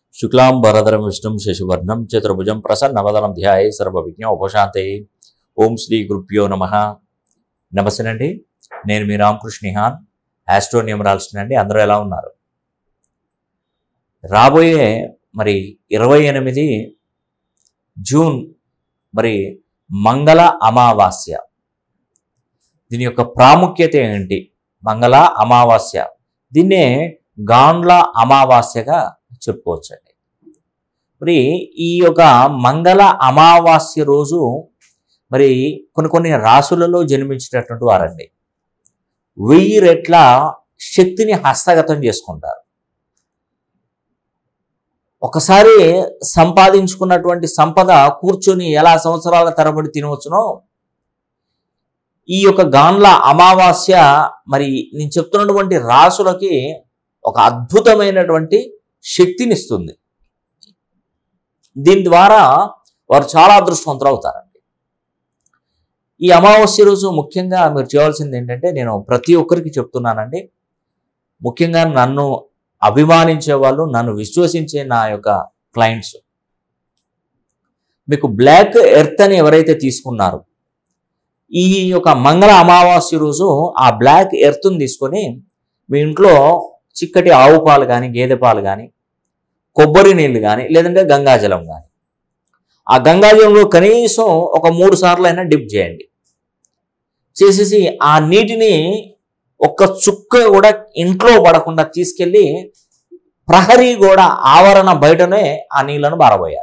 శుక్లాం వరదరం విష్ణుం శశివర్ణం చతుర్భుజం ప్రసన్నవదనం ధ్యాయ సర్వవిజ్ఞ ఉపశాంతే ఓం శ్రీ గురుభ్యో నమ నమస్తేనండి నేను మీ రామకృష్ణ నిహాన్ ఆస్ట్రో న్యూమరాలజీ అండి అందరూ ఎలా ఉన్నారు రాబోయే మరి ఇరవై ఎనిమిది జూన్ మరి మంగళ అమావాస్య దీని యొక్క ప్రాముఖ్యత ఏంటి మంగళ అమావాస్య దీన్నే గాండ్ల అమావాస్యగా చెప్పుకోవచ్చండి మరి ఈ యొక్క మంగళ అమావాస్య రోజు మరి కొన్ని కొన్ని రాసులలో జన్మించినటువంటి వారండి వెయ్యి రెట్ల శక్తిని హస్తగతం చేసుకుంటారు ఒకసారి సంపాదించుకున్నటువంటి సంపద కూర్చొని ఎలా సంవత్సరాల తరబడి తినవచ్చునో ఈ యొక్క గాన్ల అమావాస్య మరి నేను చెప్తున్నటువంటి రాసులకి ఒక అద్భుతమైనటువంటి శక్తినిస్తుంది దీని ద్వారా వారు చాలా అదృష్టవంతులు అవుతారండి ఈ అమావాస్య రోజు ముఖ్యంగా మీరు చేయవలసింది ఏంటంటే నేను ప్రతి ఒక్కరికి చెప్తున్నానండి ముఖ్యంగా నన్ను అభిమానించే వాళ్ళు నన్ను విశ్వసించే నా యొక్క క్లయింట్స్ మీకు బ్లాక్ ఎర్త్ అని ఎవరైతే తీసుకున్నారో ఈ యొక్క మంగళ అమావాస్య రోజు ఆ బ్లాక్ ఎర్త్ని తీసుకొని మీ ఇంట్లో చిక్కటి ఆవు పాలు కానీ గేదె పాలు కానీ కొబ్బరి నీళ్ళు కానీ లేదంటే గంగాజలం కానీ ఆ గంగాజలంలో కనీసం ఒక మూడు సార్లు అయినా డిప్ చేయండి చేసేసి ఆ నీటిని ఒక్క చుక్క కూడా ఇంట్లో పడకుండా తీసుకెళ్ళి ప్రహరీ కూడా ఆవరణ బయటనే ఆ నీళ్లను బారబోయాలి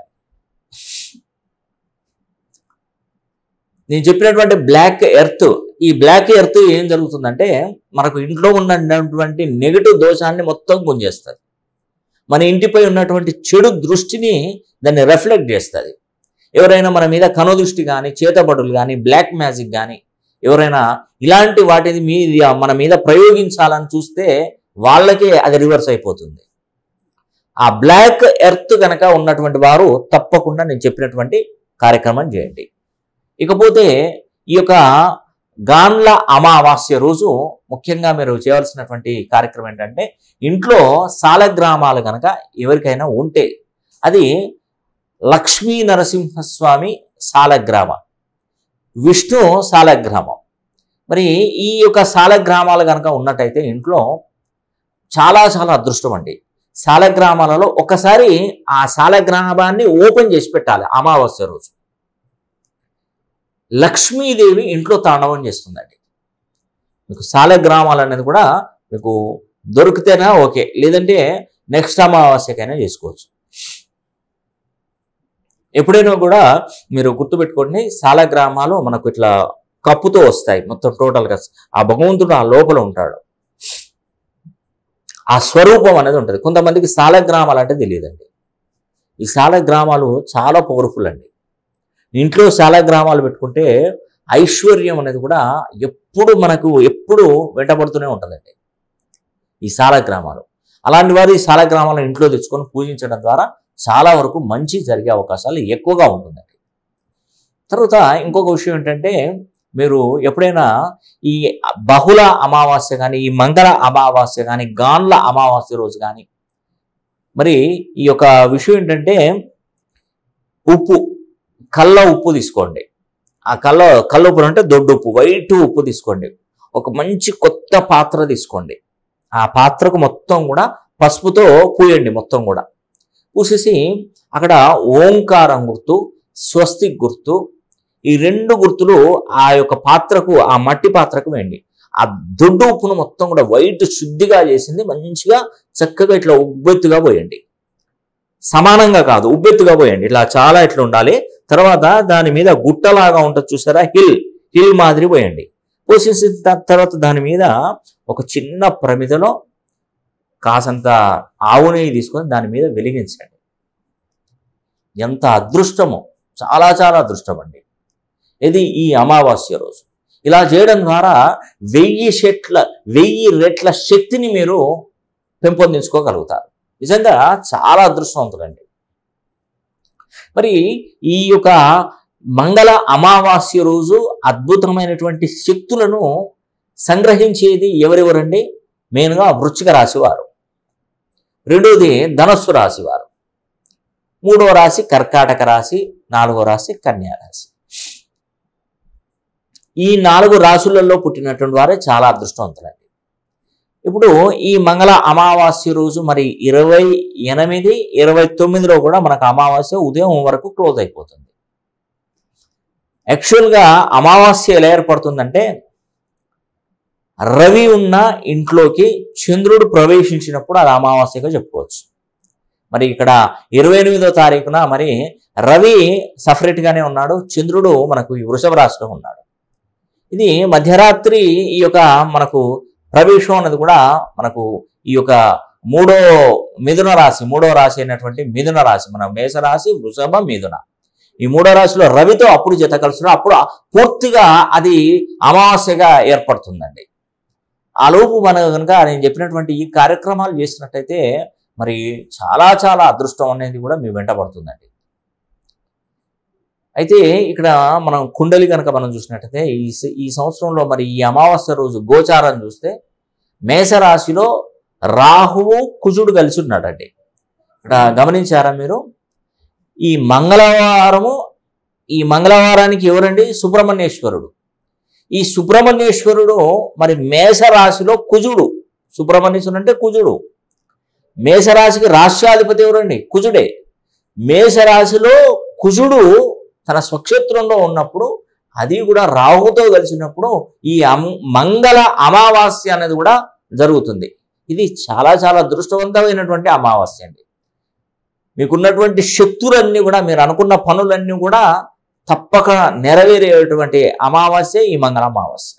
నేను చెప్పినటువంటి బ్లాక్ ఎర్త్ ఈ బ్లాక్ ఎర్త్ ఏం జరుగుతుందంటే మనకు ఇంట్లో ఉన్నటువంటి నెగిటివ్ దోషాన్ని మొత్తం గుంజేస్తుంది మన ఇంటిపై ఉన్నటువంటి చెడు దృష్టిని దాన్ని రిఫ్లెక్ట్ చేస్తుంది ఎవరైనా మన మీద కనుదృష్టి కానీ చేతబడులు కానీ బ్లాక్ మ్యాజిక్ కానీ ఎవరైనా ఇలాంటి వాటిని మీద మన మీద ప్రయోగించాలని చూస్తే వాళ్ళకే అది రివర్స్ అయిపోతుంది ఆ బ్లాక్ ఎర్త్ కనుక ఉన్నటువంటి వారు తప్పకుండా నేను చెప్పినటువంటి కార్యక్రమం చేయండి ఇకపోతే ఈ యొక్క గాన్ల అమావాస్య రోజు ముఖ్యంగా మీరు చేయవలసినటువంటి కార్యక్రమం ఏంటంటే ఇంట్లో సాలగ్రామాలు కనుక ఎవరికైనా ఉంటే అది లక్ష్మీ నరసింహస్వామి సాలగ్రామ విష్ణు సాలగ్రామం మరి ఈ యొక్క సాలగ్రామాలు కనుక ఉన్నట్టయితే ఇంట్లో చాలా చాలా అదృష్టం అండి సాలగ్రామాలలో ఒకసారి ఆ సాలగ్రామాన్ని ఓపెన్ చేసి పెట్టాలి అమావాస్య రోజు లక్ష్మీదేవి ఇంట్లో తాండవం చేస్తుందండి మీకు సాలగ్రామాలు అనేది కూడా మీకు దొరికితేనా ఓకే లేదంటే నెక్స్ట్ అమావాస్యకైనా చేసుకోవచ్చు ఎప్పుడైనా కూడా మీరు గుర్తుపెట్టుకోండి సాలగ్రామాలు మనకు ఇట్లా కప్పుతో వస్తాయి మొత్తం టోటల్గా ఆ భగవంతుడు ఆ లోపల ఉంటాడు ఆ స్వరూపం అనేది ఉంటుంది కొంతమందికి సాలగ్రామాలు అంటే తెలియదండి ఈ సాలగ్రామాలు చాలా పవర్ఫుల్ అండి ఇంట్లో సాలగ్రామాలు పెట్టుకుంటే ఐశ్వర్యం అనేది కూడా ఎప్పుడు మనకు ఎప్పుడు వెంటబడుతూనే ఉంటుందండి ఈ సాలగ్రామాలు అలాంటి వారు ఈ సాలగ్రామాలను ఇంట్లో తెచ్చుకొని పూజించడం ద్వారా చాలా వరకు మంచి జరిగే అవకాశాలు ఎక్కువగా ఉంటుందండి తర్వాత ఇంకొక విషయం ఏంటంటే మీరు ఎప్పుడైనా ఈ బహుళ అమావాస్య కానీ ఈ మంగళ అమావాస్య కానీ గాన్ల అమావాస్య రోజు కానీ మరి ఈ యొక్క విషయం ఏంటంటే ఉప్పు కళ్ళ ఉప్పు తీసుకోండి ఆ కళ్ళ కళ్ళ ఉప్పు అంటే దొడ్డు ఉప్పు వైట్ ఉప్పు తీసుకోండి ఒక మంచి కొత్త పాత్ర తీసుకోండి ఆ పాత్రకు మొత్తం కూడా పసుపుతో పూయండి మొత్తం కూడా పూసేసి అక్కడ ఓంకారం గుర్తు స్వస్తిక్ గుర్తు ఈ రెండు గుర్తులు ఆ యొక్క పాత్రకు ఆ మట్టి పాత్రకు వేయండి ఆ దొడ్డు ఉప్పును మొత్తం కూడా వైట్ శుద్ధిగా చేసింది మంచిగా చక్కగా ఇట్లా ఉబ్బెత్తుగా పోయండి సమానంగా కాదు ఉబ్బెత్తుగా పోయండి ఇట్లా చాలా ఇట్లా ఉండాలి తర్వాత దాని మీద గుట్టలాగా ఉంటుంది చూసారా హిల్ హిల్ మాదిరి పోయండి పోసేసిన త- తర్వాత దాని మీద ఒక చిన్న ప్రమిదలో కాసంత ఆవు నెయ్యి తీసుకొని దాని మీద వెలిగించండి ఎంత అదృష్టమో చాలా చాలా అదృష్టం అండి ఇది ఈ అమావాస్య రోజు ఇలా చేయడం ద్వారా వెయ్యి షెట్ల వెయ్యి రెట్ల శక్తిని మీరు పెంపొందించుకోగలుగుతారు నిజంగా చాలా అదృష్టవంతులండి మరి ఈ యొక్క మంగళ అమావాస్య రోజు అద్భుతమైనటువంటి శక్తులను సంగ్రహించేది ఎవరెవరండి మెయిన్గా వృచ్చిక రాశి వారు రెండోది ధనస్సు రాశి వారు మూడో రాశి కర్కాటక రాశి నాలుగో రాశి కన్యా రాశి ఈ నాలుగు రాశులలో పుట్టినటువంటి వారే చాలా అదృష్టవంతులండి ఇప్పుడు ఈ మంగళ అమావాస్య రోజు మరి ఇరవై ఎనిమిది ఇరవై తొమ్మిదిలో కూడా మనకు అమావాస్య ఉదయం వరకు క్లోజ్ అయిపోతుంది యాక్చువల్గా అమావాస్య ఎలా ఏర్పడుతుందంటే రవి ఉన్న ఇంట్లోకి చంద్రుడు ప్రవేశించినప్పుడు అది అమావాస్యగా చెప్పుకోవచ్చు మరి ఇక్కడ ఇరవై ఎనిమిదో తారీఖున మరి రవి సపరేట్గానే ఉన్నాడు చంద్రుడు మనకు ఈ వృషభ రాశిలో ఉన్నాడు ఇది మధ్యరాత్రి ఈ యొక్క మనకు ప్రవేశం అనేది కూడా మనకు ఈ యొక్క మూడో మిథున రాశి మూడో రాశి అయినటువంటి మిథున రాశి మన మేషరాశి వృషభ మిథున ఈ మూడో రాశిలో రవితో అప్పుడు జత కలుస్తున్నాడు అప్పుడు పూర్తిగా అది అమావాస్యగా ఏర్పడుతుందండి ఆ లోపు మన కనుక నేను చెప్పినటువంటి ఈ కార్యక్రమాలు చేసినట్టయితే మరి చాలా చాలా అదృష్టం అనేది కూడా మీ వెంట పడుతుందండి అయితే ఇక్కడ మనం కుండలి కనుక మనం చూసినట్టయితే ఈ స- ఈ సంవత్సరంలో మరి ఈ అమావాస్య రోజు గోచారం చూస్తే మేషరాశిలో రాహువు కుజుడు కలిసి ఉన్నాడండి ఇక్కడ గమనించారా మీరు ఈ మంగళవారము ఈ మంగళవారానికి ఎవరండి సుబ్రహ్మణ్యేశ్వరుడు ఈ సుబ్రహ్మణ్యేశ్వరుడు మరి మేషరాశిలో కుజుడు సుబ్రహ్మణ్యేశ్వరుడు అంటే కుజుడు మేషరాశికి రాష్ట్రాధిపతి ఎవరండి కుజుడే మేషరాశిలో కుజుడు తన స్వక్షేత్రంలో ఉన్నప్పుడు అది కూడా రాహుతో కలిసినప్పుడు ఈ అమ్- మంగళ అమావాస్య అనేది కూడా జరుగుతుంది ఇది చాలా చాలా అదృష్టవంతమైనటువంటి అమావాస్య అండి మీకున్నటువంటి శక్తులన్నీ కూడా మీరు అనుకున్న పనులన్నీ కూడా తప్పక నెరవేరేటువంటి అమావాస్య ఈ మంగళ అమావాస్య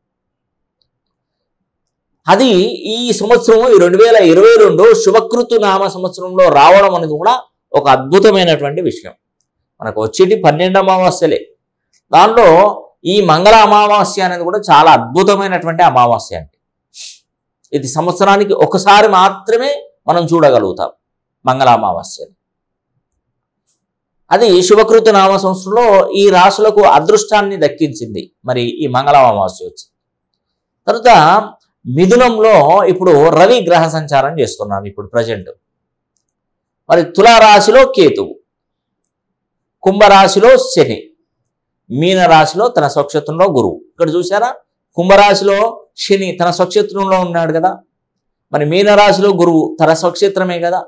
అది ఈ సంవత్సరం ఈ రెండు వేల ఇరవై రెండు శుభకృతు నామ సంవత్సరంలో రావడం అనేది కూడా ఒక అద్భుతమైనటువంటి విషయం మనకు వచ్చేటి పన్నెండు అమావాస్యలే దానిలో ఈ మంగళ అమావాస్య అనేది కూడా చాలా అద్భుతమైనటువంటి అమావాస్య అండి ఇది సంవత్సరానికి ఒకసారి మాత్రమే మనం చూడగలుగుతాం మంగళ అమావాస్య అది శుభకృత నామ సంవత్సరంలో ఈ రాశులకు అదృష్టాన్ని దక్కించింది మరి ఈ మంగళ అమావాస్య వచ్చి తర్వాత మిథునంలో ఇప్పుడు రవి గ్రహ సంచారం చేస్తున్నాం ఇప్పుడు ప్రజెంట్ మరి తులారాశిలో కేతువు కుంభరాశిలో శని మీన రాశిలో తన స్వక్షేత్రంలో గురువు ఇక్కడ చూసారా కుంభరాశిలో శని తన స్వక్షేత్రంలో ఉన్నాడు కదా మరి మీనరాశిలో గురువు తన స్వక్షేత్రమే కదా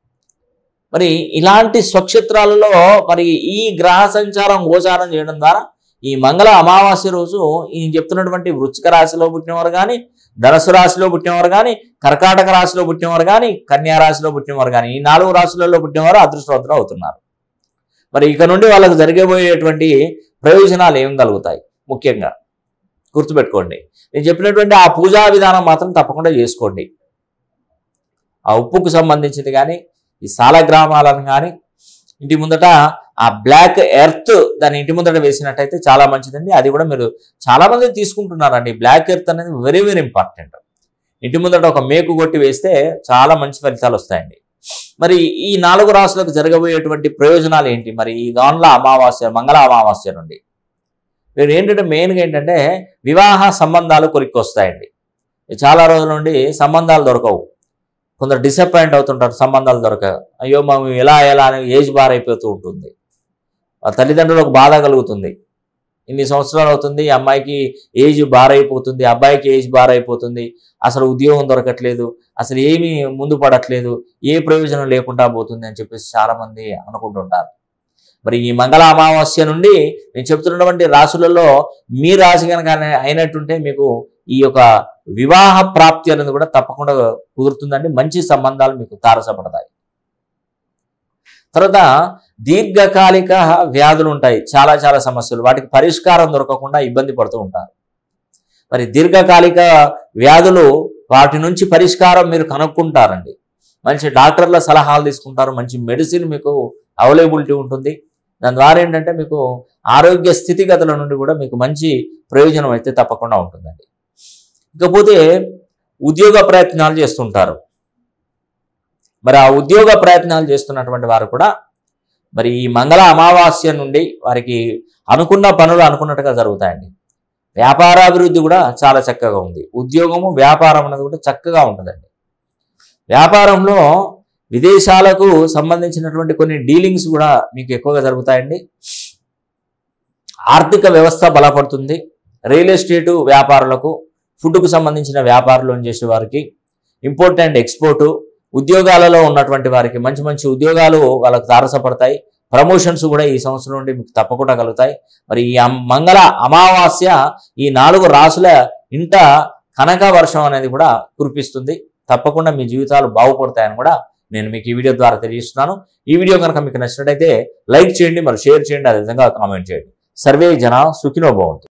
మరి ఇలాంటి స్వక్షేత్రాలలో మరి ఈ గ్రహ సంచారం గోచారం చేయడం ద్వారా ఈ మంగళ అమావాస్య రోజు ఈ చెప్తున్నటువంటి వృచ్చిక రాశిలో పుట్టినవారు కానీ ధనసు రాశిలో పుట్టినవారు కానీ కర్కాటక రాశిలో పుట్టినవారు కానీ కన్యా రాశిలో పుట్టినవారు కానీ ఈ నాలుగు రాశులలో పుట్టినవారు అదృష్టవంతులు అవుతున్నారు మరి ఇక నుండి వాళ్ళకు జరిగబోయేటువంటి ప్రయోజనాలు ఏం కలుగుతాయి ముఖ్యంగా గుర్తుపెట్టుకోండి నేను చెప్పినటువంటి ఆ పూజా విధానం మాత్రం తప్పకుండా చేసుకోండి ఆ ఉప్పుకు సంబంధించింది కానీ ఈ సాలగ్రామాలను కానీ ఇంటి ముందట ఆ బ్లాక్ ఎర్త్ దాని ఇంటి ముందట వేసినట్టయితే చాలా మంచిదండి అది కూడా మీరు చాలా మంది తీసుకుంటున్నారండి బ్లాక్ ఎర్త్ అనేది వెరీ వెరీ ఇంపార్టెంట్ ఇంటి ముందట ఒక మేకు కొట్టి వేస్తే చాలా మంచి ఫలితాలు వస్తాయండి మరి ఈ నాలుగు రాసులకు జరగబోయేటువంటి ప్రయోజనాలు ఏంటి మరి ఈ గాన్ల అమావాస్య మంగళ అమావాస్య నుండి మీరు ఏంటంటే మెయిన్గా ఏంటంటే వివాహ సంబంధాలు కొరికి వస్తాయండి చాలా రోజుల నుండి సంబంధాలు దొరకవు కొందరు డిసప్పాయింట్ అవుతుంటారు సంబంధాలు దొరక అయ్యో మేము ఎలా ఎలా అని ఏజ్ బార్ అయిపోతూ ఉంటుంది ఆ తల్లిదండ్రులకు బాధ కలుగుతుంది ఇన్ని సంవత్సరాలు అవుతుంది ఈ అమ్మాయికి ఏజ్ బార్ అయిపోతుంది అబ్బాయికి ఏజ్ బార్ అయిపోతుంది అసలు ఉద్యోగం దొరకట్లేదు అసలు ఏమీ ముందు పడట్లేదు ఏ ప్రయోజనం లేకుండా పోతుంది అని చెప్పేసి చాలా మంది అనుకుంటుంటారు మరి ఈ మంగళ అమావాస్య నుండి నేను చెప్తున్నటువంటి రాశులలో మీ రాశి కనుక అయినట్టుంటే మీకు ఈ యొక్క వివాహ ప్రాప్తి అనేది కూడా తప్పకుండా కుదురుతుందండి మంచి సంబంధాలు మీకు తారసపడతాయి తర్వాత దీర్ఘకాలిక వ్యాధులు ఉంటాయి చాలా చాలా సమస్యలు వాటికి పరిష్కారం దొరకకుండా ఇబ్బంది పడుతూ ఉంటారు మరి దీర్ఘకాలిక వ్యాధులు వాటి నుంచి పరిష్కారం మీరు కనుక్కుంటారండి మంచి డాక్టర్ల సలహాలు తీసుకుంటారు మంచి మెడిసిన్ మీకు అవైలబిలిటీ ఉంటుంది దాని ద్వారా ఏంటంటే మీకు ఆరోగ్య స్థితిగతుల నుండి కూడా మీకు మంచి ప్రయోజనం అయితే తప్పకుండా ఉంటుందండి ఇకపోతే ఉద్యోగ ప్రయత్నాలు చేస్తుంటారు మరి ఆ ఉద్యోగ ప్రయత్నాలు చేస్తున్నటువంటి వారు కూడా మరి ఈ మంగళ అమావాస్య నుండి వారికి అనుకున్న పనులు అనుకున్నట్టుగా జరుగుతాయండి వ్యాపారాభివృద్ధి కూడా చాలా చక్కగా ఉంది ఉద్యోగము వ్యాపారం అనేది కూడా చక్కగా ఉంటుందండి వ్యాపారంలో విదేశాలకు సంబంధించినటువంటి కొన్ని డీలింగ్స్ కూడా మీకు ఎక్కువగా జరుగుతాయండి ఆర్థిక వ్యవస్థ బలపడుతుంది రియల్ ఎస్టేటు వ్యాపారులకు ఫుడ్కు సంబంధించిన వ్యాపారాలు చేసే వారికి ఇంపోర్ట్ అండ్ ఎక్స్పోర్టు ఉద్యోగాలలో ఉన్నటువంటి వారికి మంచి మంచి ఉద్యోగాలు వాళ్ళకు తారసపడతాయి ప్రమోషన్స్ కూడా ఈ సంవత్సరం నుండి మీకు తప్పకుండా కలుగుతాయి మరి ఈ అమ్- మంగళ అమావాస్య ఈ నాలుగు రాసుల ఇంట కనక వర్షం అనేది కూడా కురిపిస్తుంది తప్పకుండా మీ జీవితాలు బాగుపడతాయని కూడా నేను మీకు ఈ వీడియో ద్వారా తెలియజేస్తున్నాను ఈ వీడియో కనుక మీకు నచ్చినట్టయితే లైక్ చేయండి మరి షేర్ చేయండి అదేవిధంగా కామెంట్ చేయండి సర్వే జన సుఖినో భవంతు